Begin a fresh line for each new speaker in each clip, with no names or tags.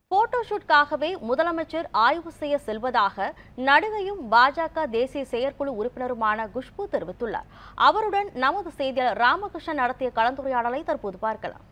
போட்டோஷூட்காகவே முதலமைச்சர் ஆய்வு செய்ய செல்வதாக நடிகையும் பாஜக தேசிய செயற்குழு உறுப்பினருமான குஷ்பு தெரிவித்துள்ளார் அவருடன் நமது செய்தியாளர் ராமகிருஷ்ணன் நடத்திய கலந்துரையாடலை தற்போது பார்க்கலாம்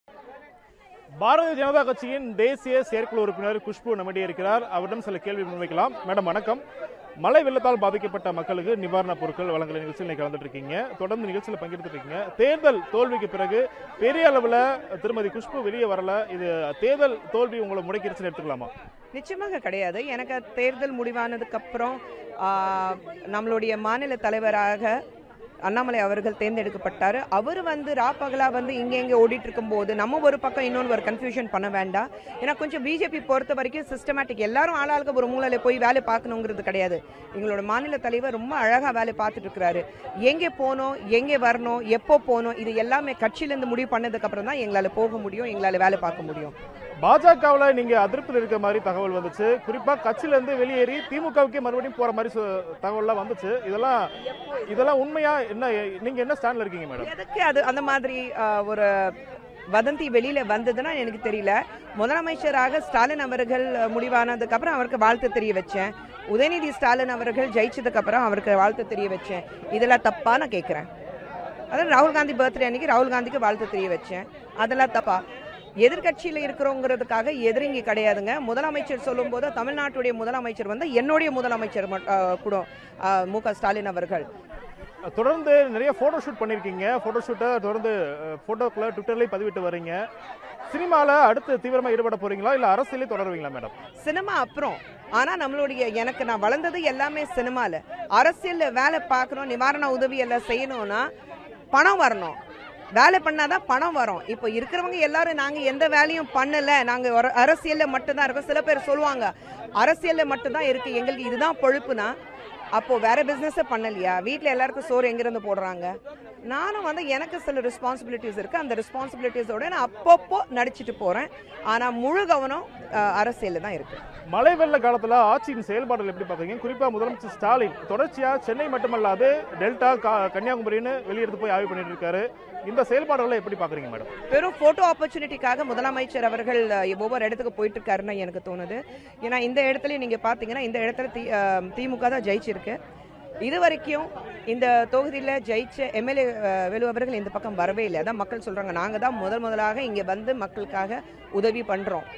பாரதிய ஜனதா கட்சியின் தேசிய செயற்குழு உறுப்பினர் குஷ்பு நம்மிடையே இருக்கிறார் அவரிடம் சில கேள்வி முன்வைக்கலாம் மேடம் வணக்கம் மழை வெள்ளத்தால் பாதிக்கப்பட்ட மக்களுக்கு நிவாரணப் பொருட்கள் வழங்கல நிகழ்ச்சியில் இன்னைக்கு கலந்துட்டு இருக்கீங்க தொடர்ந்து நிகழ்ச்சியில் பங்கெடுத்துட்டு இருக்கீங்க தேர்தல் தோல்விக்கு பிறகு பெரிய அளவில் திருமதி குஷ்பு வெளியே வரல இது தேர்தல் தோல்வி உங்களை முடக்கிருச்சுன்னு எடுத்துக்கலாமா
நிச்சயமாக கிடையாது எனக்கு தேர்தல் முடிவானதுக்கு அப்புறம் ஆ, நம்மளுடைய மாநில தலைவராக அண்ணாமலை அவர்கள் தேர்ந்தெடுக்கப்பட்டார் அவர் வந்து ராப்பகலா வந்து இங்கே இங்கே ஓடிட்டு இருக்கும்போது நம்ம ஒரு பக்கம் இன்னொன்று ஒரு கன்ஃபியூஷன் பண்ண வேண்டாம் ஏன்னா கொஞ்சம் பிஜேபி பொறுத்த வரைக்கும் சிஸ்டமேட்டிக் எல்லாரும் ஆளாளுக்கு ஒரு மூலையில் போய் வேலை பார்க்கணுங்கிறது கிடையாது எங்களோட மாநில தலைவர் ரொம்ப அழகாக வேலை பார்த்துட்டு இருக்கிறாரு எங்கே போகணும் எங்கே வரணும் எப்போ போகணும் இது எல்லாமே கட்சியிலேருந்து முடிவு பண்ணதுக்கு அப்புறம் தான் எங்களால் போக முடியும் எங்களால் வேலை பார்க்க முடியும்
பாஜகவில் நீங்க அதிருப்தியில் இருக்க மாதிரி தகவல் வந்துச்சு குறிப்பா கட்சியில இருந்து வெளியேறி திமுகவுக்கே மறுபடியும் போற மாதிரி சு- தகவல்லாம் வந்துச்சு இதெல்லாம் இதெல்லாம் உண்மையா என்ன நீங்க என்ன ஸ்டாண்ட்ல இருக்கீங்க மேடம்
எதுக்கு அது அந்த மாதிரி ஆஹ், ஒரு வதந்தி வெளியில வந்ததுன்னா எனக்கு தெரியல முதலமைச்சராக ஸ்டாலின் அவர்கள் முடிவானதுக்கு அப்புறம் அவருக்கு வாழ்த்து தெரிய வச்சேன் உதயநிதி ஸ்டாலின் அவர்கள் ஜெயிச்சதுக்கு அப்புறம் அவருக்கு வாழ்த்து தெரிய வச்சேன் இதெல்லாம் தப்பா நான் கேட்குறேன் அதாவது ராகுல் காந்தி பர்த்டே அன்னைக்கு ராகுல் காந்திக்கு வாழ்த்து தெரிய வச்சேன் அதெல்லாம் தப்பா எதிர்க்கட்சியில் இருக்கிறோங்கிறதுக்காக எதிரிங்க கிடையாதுங்க முதலமைச்சர் சொல்லும்போது தமிழ்நாட்டுடைய முதலமைச்சர் வந்து என்னுடைய முதலமைச்சர் மட்- ஆஹ் கூட ஆஹ், மு க ஸ்டாலின் அவர்கள்
தொடர்ந்து நிறைய போட்டோ ஷூட் பண்ணிருக்கீங்க போட்டோ ஷூட்டை தொடர்ந்து போட்டோக்களை ட்விட்டர்லயும் பதிவிட்டு வர்றீங்க சினிமால அடுத்து தீவிரமா ஈடுபட போறீங்களா இல்ல அரசியலே தொடருவீங்களா மேடம்
சினிமா அப்புறம் ஆனா நம்மளுடைய எனக்கு நான் வளர்ந்தது எல்லாமே சினிமால அரசியல்ல வேலை பார்க்கணும் நிவாரண உதவி எல்லாம் செய்யணும்னா பணம் வரணும் வேலை பண்ணாதான் பணம் வரும் இப்போ இருக்கிறவங்க எல்லாரும் நாங்க எந்த வேலையும் பண்ணல நாங்க ஒரு அரசியல்ல மட்டும்தான் இருக்கோம் சில பேர் சொல்லுவாங்க அரசியல்ல மட்டும்தான் இருக்கு எங்களுக்கு இதுதான் பொழுப்புனா அப்போ வேற பிசினஸே பண்ணலையா வீட்ல எல்லாருக்கும் சோறு எங்கிருந்து போடுறாங்க நானும் வந்து எனக்கு சில ரெஸ்பான்சிபிலிட்டிஸ் இருக்கு அந்த ரெஸ்பான்சிபிலிட்டிஸோட நான் அப்பப்போ நடிச்சிட்டு போறேன் ஆனா முழு கவனம் அஹ், அரசியல்ல தான் இருக்கு
மழை வெள்ள காலத்துல ஆட்சியின் செயல்பாடுகள் எப்படி பாக்குறீங்க குறிப்பா முதலமைச்சர் ஸ்டாலின் தொடர்ச்சியா சென்னை மட்டுமல்லாது டெல்டா கா- கன்னியாகுமரின்னு வெளியெடுத்து போய் ஆய்வு பண்ணிட்டு இருக்காரு இந்த செயல்பாடுகளை எப்படி பாக்குறீங்க மேடம்
வெறும் போட்டோ ஆப்பர்ச்சுனிட்டிக்காக முதலமைச்சர் அவர்கள் அஹ், ஒவ்வொரு இடத்துக்கு போயிட்டு இருக்காருன்னு எனக்கு தோணுது ஏன்னா இந்த இடத்துல நீங்க பாத்தீங்கன்னா இந்த இடத்துல தி- அஹ், திமுக தான் ஜெயிச்சிருக்கு இது வரைக்கும் இந்த தொகுதியில் ஜெயிச்ச எம்எல்ஏ வேலு அவர்கள் இந்த பக்கம் வரவே இல்லை அதான் மக்கள் சொல்றாங்க நாங்க தான் முதல் முதலாக இங்க வந்து மக்களுக்காக உதவி பண்றோம்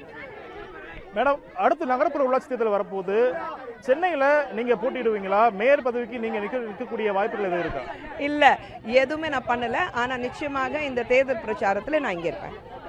மேடம் அடுத்து நகர்ப்புற உள்ளாட்சி தேர்தல் வரப்போகுது சென்னையில நீங்க போட்டியிடுவீங்களா மேயர் பதவிக்கு நீங்க நிக்க நிற்கக்கூடிய வாய்ப்புகள் எதுவும் இருக்கா
இல்ல எதுவுமே நான் பண்ணல ஆனா நிச்சயமாக இந்த தேர்தல் பிரச்சாரத்துல நான் இங்க இருப்பேன்